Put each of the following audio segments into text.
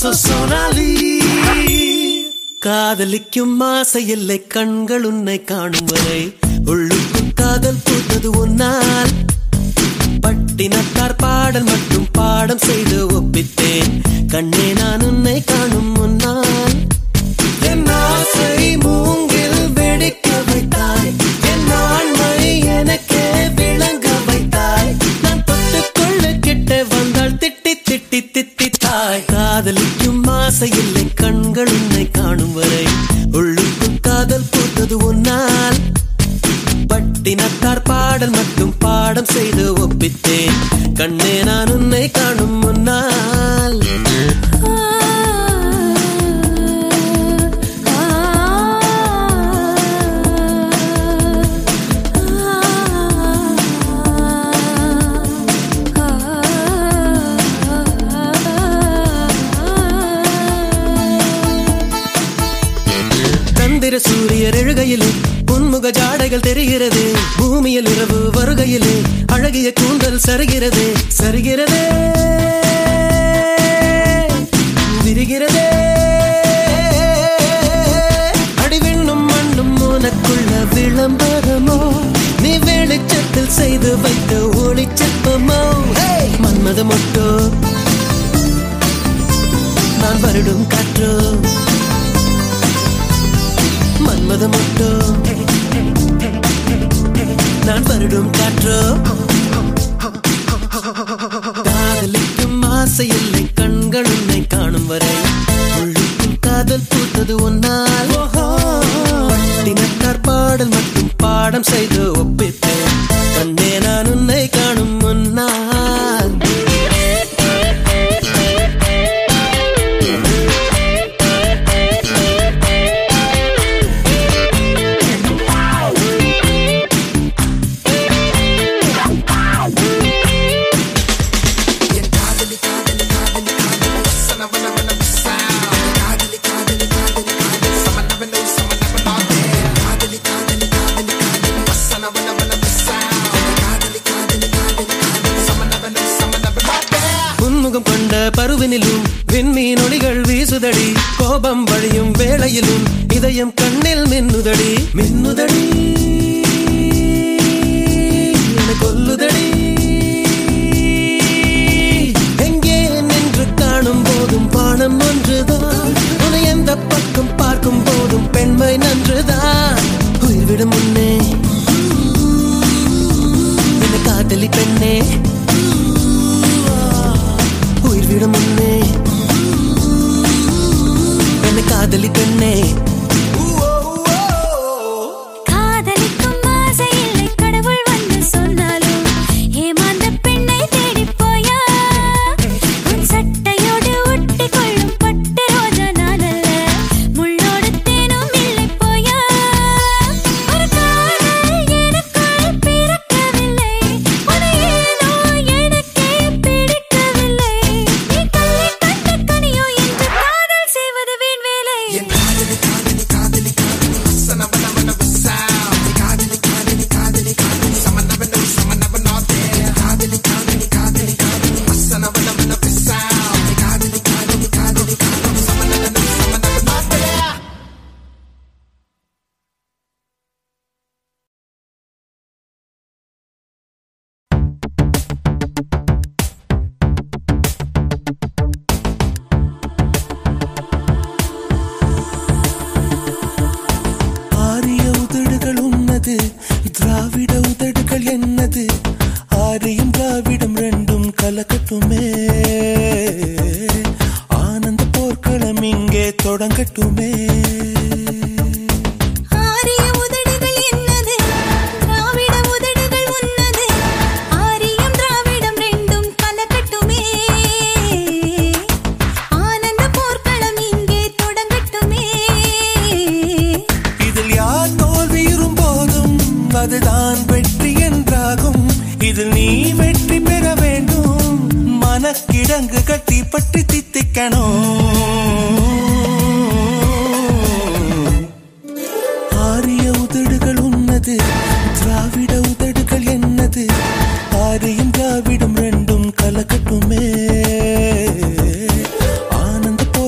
சொசோனாலி காதலிக்கும் ஆசை இல்லை கண்கள் உன்னை காணும் வரை உள்ளுக்கும் காதல் பூத்தது உன்னால் பட்டினத்தார் பாடல் மற்றும் பாடம் செய்து ஒப்பித்தேன் கண்ணே நான் உன்னை காணும் முன்னால் என் ஆசை மூங்கில் வெடிக்க வைத்தாய் என் ஆண்மை எனக்கே விளங்க வைத்தாய் நான் தொட்டுக்கொள்ள கிட்ட வந்தால் திட்டி திட்டி திட்டி தாய் காதலிக்கும் ஆசை இல்லை கண்கள் உன்னை காணும் வரை உள்ளுக்கும் காதல் பூத்தது உன்னால் பட்டினத்தார் பாடல் மட்டும் பாடம் செய்து ஒப்பித்தேன் கண்ணே நான் உன்னை காணும் முன்னால் சந்திர சூரியர் எழுகையிலே புன்முக ஜாடைகள் தெரிகிறது பூமியில் இரவு வருகையிலே அழகிய கூந்தல் சருகிறது சருகிறதே விரிகிறதே அடிவிண்ணும் மண்ணும் உனக்குள்ள விளம்பரமோ நீ வெளிச்சத்தில் செய்து வைத்த ஒளிச்சப்பமோ மன்மத மொட்டோ நான் வருடும் காற்றோ மன்மத மொட்டோ நான் வருடும் காற்றோ காதலிக்கும் ஆசை இல்லை கண்கள் உன்னை காணும் வரை உள்ளுக்கும் காதல் பூத்தது ஒன்னால் தினத்தார் பாடல் மட்டும் பாடம் செய்து ஒப்பித்தேன் கண்ணே நான் உன்னை காணும் முன்னால் உன்முகம் கொண்ட பருவினிலும் விண்மீன் ஒளிகள் வீசுதடி கோபம் வழியும் வேளையிலும் இதயம் கண்ணில் மின்னுதடி மின்னுதடி என்னை கொல்லுதடி எங்கே நின்று காணும் போதும் பானம் ஒன்றுதான் உன்னை எந்த பக்கம் பார்க்கும் போதும் பெண்மை நன்றுதான் உயிர்விடும் முன்னே என்னை காதலி பெண்ணே உயிர் விடும் முன்னே என்னை காதலி பெண்ணே காதலிக்கும் ஆசை இல்லை கடவுள் வந்து சொன்னாலும் ஏமாந்த பெண்ணை தேடிப் போயா உன் சட்டையோடு ஒட்டிக் கொள்ளும் பட்டு ரோஜா நான் அல்ல முள்ளோடு தேனும் இல்லை போயா ஒரு காதல் எனக்குள் பிறக்கவில்லை உன்னை ஏனோ எனக்கே பிடிக்கவில்லை நீ கல்லை கண்ட கனியோ என்று காதல் செய்வது வீண் வேலை ஆரிய உதடுகள் உன்னது திராவிட உதடுகள் என்னது ஆரியும் திராவிடம் ரெண்டும் கலக்கட்டுமே ஆனந்த போர்க்களம் இங்கே தொடங்கட்டுமே ஆரிய உதடுகள் என்னது திராவிட உதடுகள் உன்னது ஆரியம் திராவிடம் ரெண்டும் கலக்கட்டுமே ஆனந்த போர்க்களம் இங்கே தொடங்கட்டுமே இதில் யார் தோல்வியுறும் போதும் அதுதான் வெற்றி என்றாகும் இதில் நீ வெற்றி பெற வேண்டும் மனக்கிடங்கு கட்டி பற்றி தித்திக்கணும் ஆரிய உதடுகள் உன்னது திராவிட உதடுகள் என்னது ஆரியும் திராவிடம் ரெண்டும் கலக்கட்டுமே ஆனந்த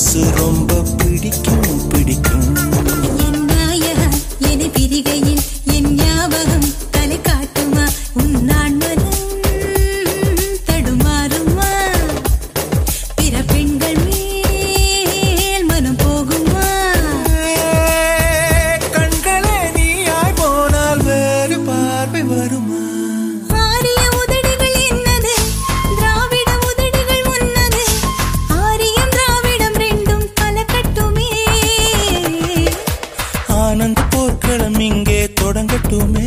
கொலுசு ரொம்ப பிடிக்கும் பிடிக்கும் என் நாயகா என பிரிகையில் என் ஞாபகம் தலை காட்டுமா உன் நான் மனம் தடுமாறுமா பிற பெண்கள் மேல் மனம் போகுமா கண்களே நீயாய் போனால் வேறு பார்வை வருமா ஆரிய உதடுகள் என்னது திராவிட உதடுகள் உன்னது ஆரியம் திராவிடம் ரெண்டும் கலக்கட்டுமே ஆனந்த போர்க்களம் இங்கே தொடங்கட்டுமே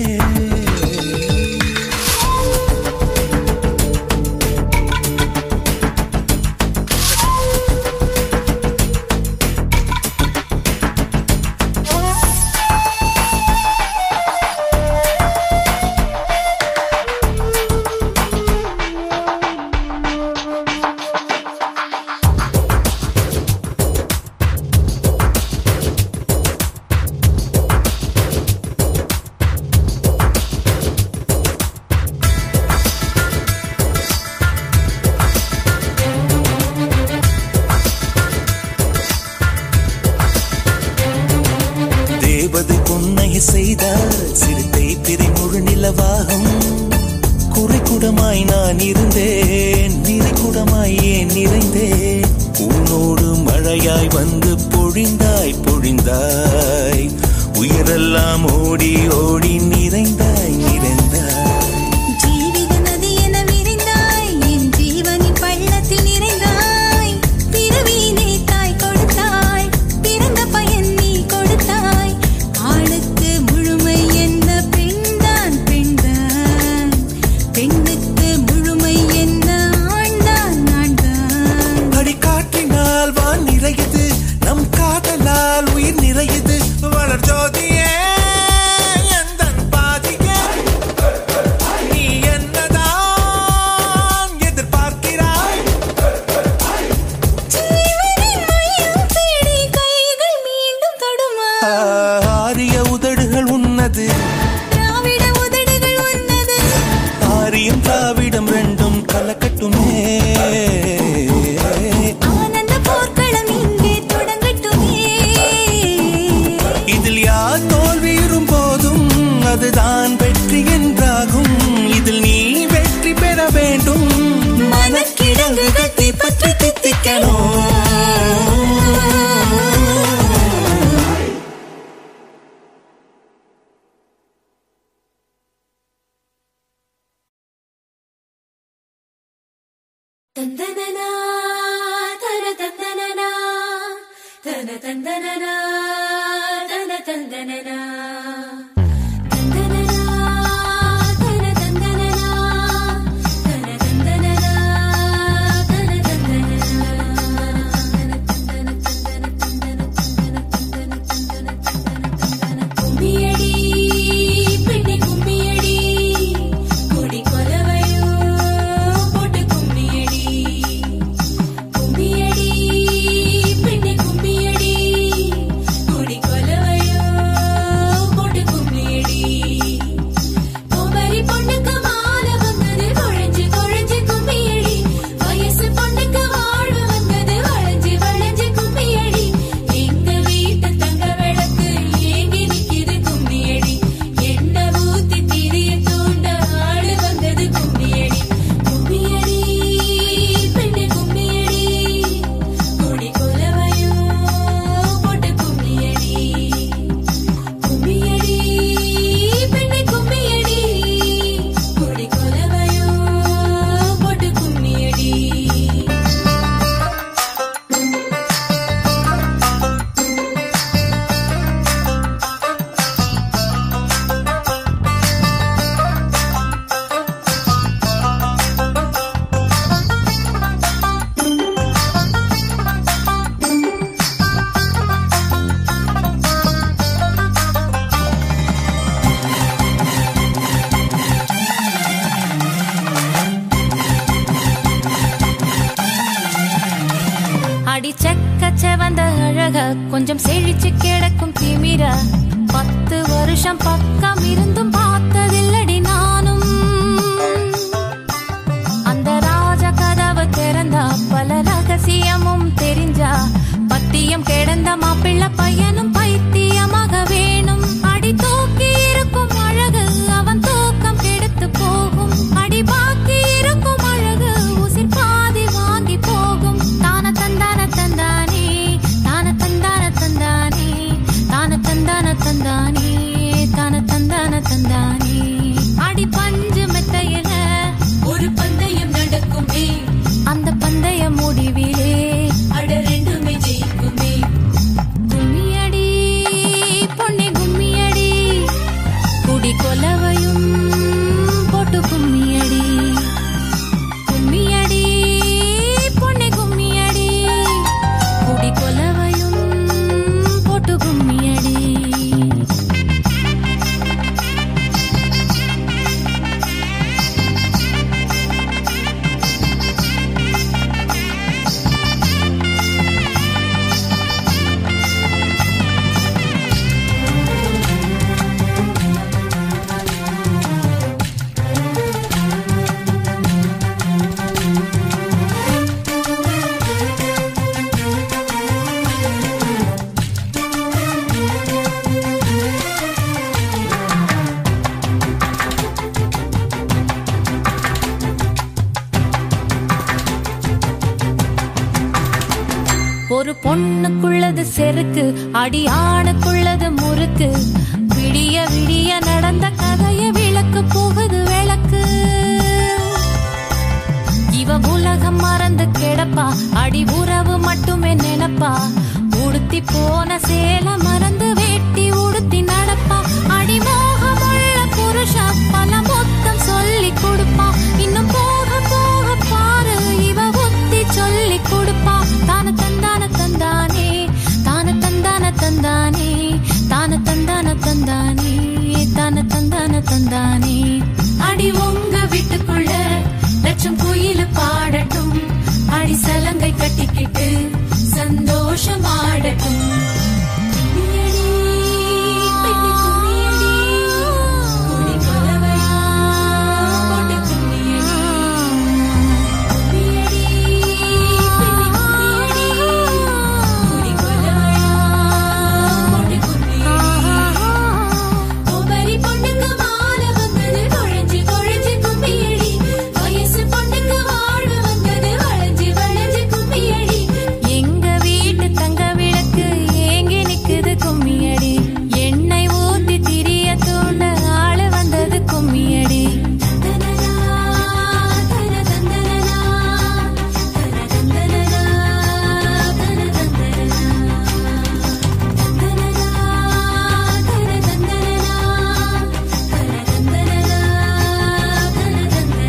தேவதை பொன்னைய செய்தால் சிறுத்தை பிறை முழு நிலவாகும் குறைக்குடமாய் நான் இருந்தேன் நிறைக்குடமாய் ஏன் நிறைந்தேன் உன்னோடு மழையாய் வந்து பொழிந்தாய் பொழிந்தாய் உயிரெல்லாம் ஓடி ஓடி நிறைந்தாய் நிறைந்தாய் ஜீவித நதி என விரிந்தாய் என் ஜீவனின் பள்ளத்தில் நிறைந்தாய் பிறவியினை தாய் கொடுத்தாய் பிறந்த பயன் நீ கொடுத்தாய் ஆளுக்கு முழுமை என்ன பெண்தான் பெண்தான் பெண்ணுக்கு முழுமை என்ன ஆண்தான் ஆண்தான் அடி காற்றினால் வான் நிறையுது நம் காதலால் உயிர் நிறையுது வளர் ஜோதியே எந்தன் பாதியே நீ என்னதான் எதிர்பார்க்கிறாய் ஜீவனின் மையம் தேடி கைகள் மீண்டும் தொடுமா ஆரிய உதடுகள் உன்னது திராவிட உதடுகள் உன்னது ஆரியம் திராவிடம் ரெண்டும் கலக்கட்டுமே ஆனந்த போர்க்களம் இங்கே தொடங்கட்டுமே இதில் யார் தோல்வியுறும் போதும் அதுதான் வெற்றி என்றாகும் இதில் நீ வெற்றி பெற வேண்டும் மனக்கிடங்குகள் தீப்பற்றி தித்திக்கணும் தந்தனனா தன தந்தனனா தன தந்தனனா தன தந்தனனா தந்தனனா தன தந்தனனா தன தந்தனனா தன தந்தனனா கும்மியடி பெண்ணே கும்மியடி கொடி கொலவையோ போட்டு கும்மியடி கும்மியடி பெண்ணே கும்மியடி கொடி கொலவையோ போட்டு கும்மியடி குமரி பொண்ணுக்கு மாலை வந்தது குழஞ்சு குழஞ்சு கும்மியடி வயசு பொண்ணுக்கு வாழ்வு வந்தது வளைஞ்சு வளைஞ்சு கும்மியடி எங்க வீட்டு தங்க விளக்கு ஏங்கி நிக்குது கும்மியடி என்ன ஊத்தி திரிய தூண்ட ஆளு வந்தது கும்மியடி கும்மியடி பெண்ணு கும்மியடி கொடி கொலவையோ போட்டு கும்மியடி கும்மியடி பெண்ணே கும்மியடி கொடி கொலவையோ போட்டு கும்மியடி அடி செக்க செவந்த அழக கொஞ்சம் செழிச்சு கிடக்கும் திமிர பத்து வருஷம் பக்கம் இருந்தும் பார்த்ததில்லடி நானும் அந்த ராஜ கதவு திறந்தா பல ரகசியமும் தெரிஞ்சா புள்ள பையனும் பைத்தியமாக வேணும் அடி தூக்கி இருக்கும் அழகு அவன் தூக்கம் கெடுத்து போகும் அடி பாக்கி இருக்கும் அழகு உசிர் பாதி வாங்கி போகும் தான தந்தான தந்தானே தான தந்தான தந்தானே தான தந்தான தந்தானே தான தந்தான தந்தானே அடி பஞ்சு மெத்தையில ஒரு பந்தயம் நடக்குமே அந்த பந்தய முடிவிலே அட ரெண்டுமே ஜெயிக்குமே கும்மியடி பொன்னி கும்மியடி குடி கொலவையும் போட்டு கும்மியடி கும்மியடி பொன்னி கும்மியடி குடி கொலவையும் போட்டு கும்மியடி ஒரு பொண்ணுக்குள்ளது செருக்கு அடி ஆணுக்குள்ளது முறுக்கு விடிய விடிய நடந்த கதைய விளக்கு போகுது விளக்கு இவ உலகம் மறந்து கிடப்பா அடி உறவு மட்டுமே நினைப்பா உடுத்தி போன சேல மறந்து வேட்டி உடுத்தி நடப்பா அடி மோகமுள்ள புருஷா பல மொத்தம் சொல்லி கொடுப்பா இன்னும் போக போக பாரு இவ புத்தி சொல்லி கொடுப்பா தான தந்தான தந்தானே தான தந்தான தந்தானே தான தந்தான தந்தானே தான தந்தான தந்தானே அடி உங்க வீட்டுக்குள்ள லட்சம் குயில பாடட்டும் அடி சலங்கை கட்டிக்கிட்டு சந்தோஷம் ஆடட்டும் கும்மியடி, பெண்ணே கும்மியடி, குடி கொலவையா, போட்டு கும்மியடி. கும்மியடி, பெண்ணே கும்மியடி, குடி கொலவையா, போட்டு கும்மியடி. குமரி பொண்ணுக்கு மாலை வந்தது குழஞ்சு குழஞ்சு கும்மியடி வயசு பொண்ணுக்கு வாழ வந்தது வளைஞ்சு வளைஞ்சு கும்மியடி எங்க வீட்டு தங்க விளக்கு ஏங்கி நிக்குது கும்மியடி எண்ணெய் ஊத்தி திரிய தூண்ட ஆளு வந்தது கும்மியடி தனதனா தன தந்தனனா தன தந்தனனா தன தந்தனனா தனதனா தன தந்தனனா தன தந்தனனா தன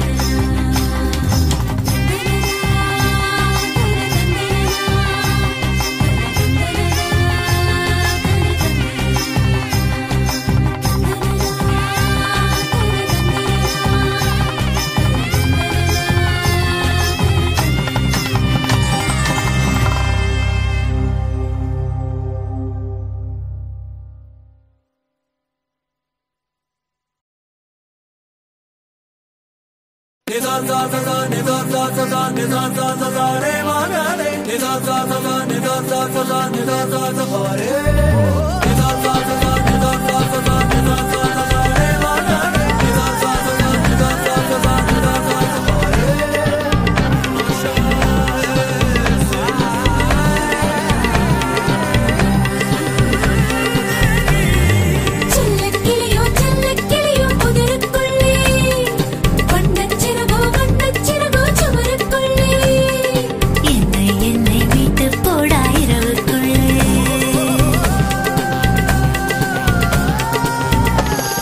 செல்லக்கிளியோ செல்லக்கிளியோ புதருக்குள்ளே வண்ணச்சிறகோ வண்ணச்சிறகோ சுவருக்குள்ளே என்னை என்னை வீட்டு போடா இரவுக்குள்ளே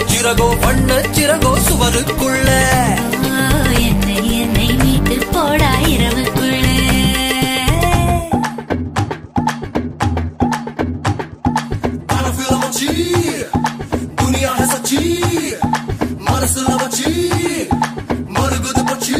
சிறகோ வண்ண சிறகோ சுவருக்குள்ள ஓ, என்னை என்னை மீட்டு போடா இரவுக்குள்ளே பணத்துல வச்சி துனியா ஹசச்சி மனசுல வச்சி மறுகுது பச்சி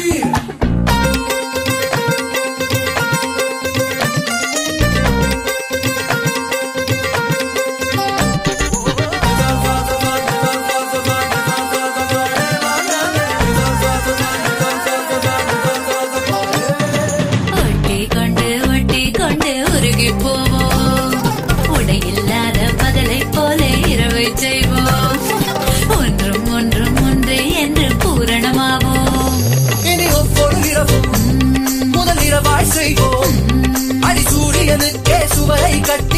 ஒட்டி கொண்டு ஒட்டி கொண்டு உருகி போவோம் உடையில்லாத பகலை போல இரவை செய்வோம் ஒன்றும் ஒன்றும் ஒன்று என்று பூரணமாவோம் இனி ஒவ்வொரு இரவும் முதல் இரவாய் செய்வோம் அடி சூரியனுக்கே சுவரை கட்டி